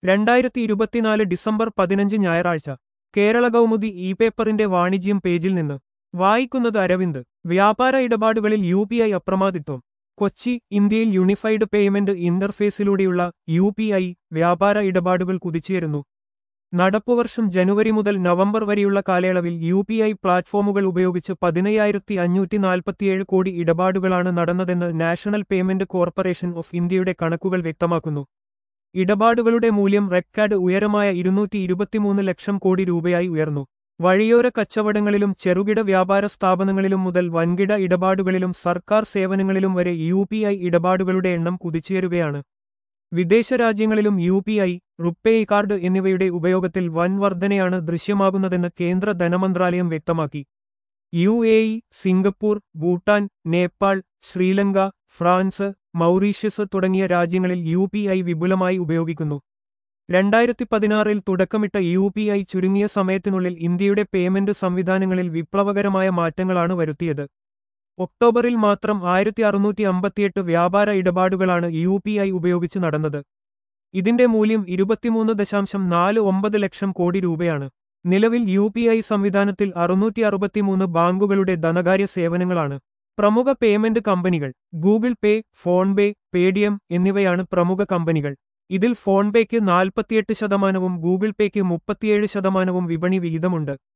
രണ്ടായിരത്തി ഇരുപത്തിനാല് ഡിസംബർ പതിനഞ്ച് ഞായറാഴ്ച കേരള കൗമുദി ഇ പേപ്പറിന്റെ വാണിജ്യം പേജിൽ നിന്ന് വായിക്കുന്നത് അരവിന്ദ് വ്യാപാര ഇടപാടുകളിൽ യു പി ഐ അപ്രമാദിത്വം കൊച്ചി ഇന്ത്യയിൽ യൂണിഫൈഡ് പേയ്മെന്റ് ഇന്റർഫേസിലൂടെയുള്ള യു പി ഐ വ്യാപാര ഇടപാടുകൾ കുതിച്ചുയരുന്നു നടപ്പുവർഷം ജനുവരി മുതൽ നവംബർ വരെയുള്ള കാലയളവിൽ യു പി ഐ പ്ലാറ്റ്ഫോമുകൾ ഉപയോഗിച്ച് പതിനയ്യായിരത്തി അഞ്ഞൂറ്റി നാൽപ്പത്തിയേഴ് കോടി ഇടപാടുകളാണ് നടന്നതെന്ന് നാഷണൽ പേയ്മെന്റ് കോർപ്പറേഷൻ ഓഫ് ഇന്ത്യയുടെ കണക്കുകൾ വ്യക്തമാക്കുന്നു ഇടപാടുകളുടെ മൂല്യം റെക്കാർഡ് ഉയരമായ ഇരുന്നൂറ്റി ഇരുപത്തിമൂന്ന് ലക്ഷം കോടി രൂപയായി ഉയർന്നു വഴിയോര കച്ചവടങ്ങളിലും ചെറുകിട വ്യാപാര സ്ഥാപനങ്ങളിലും മുതൽ വൻകിട ഇടപാടുകളിലും സർക്കാർ സേവനങ്ങളിലും വരെ യു പി ഐ ഇടപാടുകളുടെ എണ്ണം കുതിച്ചുയരുകയാണ് വിദേശ രാജ്യങ്ങളിലും U P I RuPay card എന്നിവയുടെ ഉപയോഗത്തിൽ വൻ വർധനയാണ് ദൃശ്യമാകുന്നതെന്ന് കേന്ദ്ര ധനമന്ത്രാലയം വ്യക്തമാക്കി U A E Singapore Bhutan Nepal Sri Lanka France Mauritius തുടങ്ങിയ രാജ്യങ്ങളിൽ യു പി ഐ വിപുലമായി ഉപയോഗിക്കുന്നു രണ്ടായിരത്തി പതിനാറിൽ തുടക്കമിട്ട യു പി ഐ ചുരുങ്ങിയ സമയത്തിനുള്ളിൽ ഇന്ത്യയുടെ പേയ്മെന്റ് സംവിധാനങ്ങളിൽ വിപ്ലവകരമായ മാറ്റങ്ങളാണ് വരുത്തിയത് ഒക്ടോബറിൽ മാത്രം ആയിരത്തി അറുന്നൂറ്റി അമ്പത്തിയെട്ട് വ്യാപാര ഇടപാടുകളാണ് യു പി ഐ ഉപയോഗിച്ച് നടന്നത് ഇതിന്റെ മൂല്യം ഇരുപത്തിമൂന്ന് ദശാംശം നാല് ഒമ്പത് ലക്ഷം കോടി രൂപയാണ് നിലവിൽ യു പി ഐ സംവിധാനത്തിൽ അറുന്നൂറ്റി അറുപത്തിമൂന്ന് ബാങ്കുകളുടെ ധനകാര്യ സേവനങ്ങളാണ് പ്രമുഖ പേയ്മെന്റ് കമ്പനികൾ ഗൂഗിൾ പേ ഫോൺപേ പേടിഎം എന്നിവയാണ് പ്രമുഖ കമ്പനികൾ ഇതിൽ ഫോൺപേക്ക് നാൽപ്പത്തിയെട്ട് ശതമാനവും ഗൂഗിൾ പേക്ക് മുപ്പത്തിയേഴ് ശതമാനവും വിപണി വിഹിതമുണ്ട്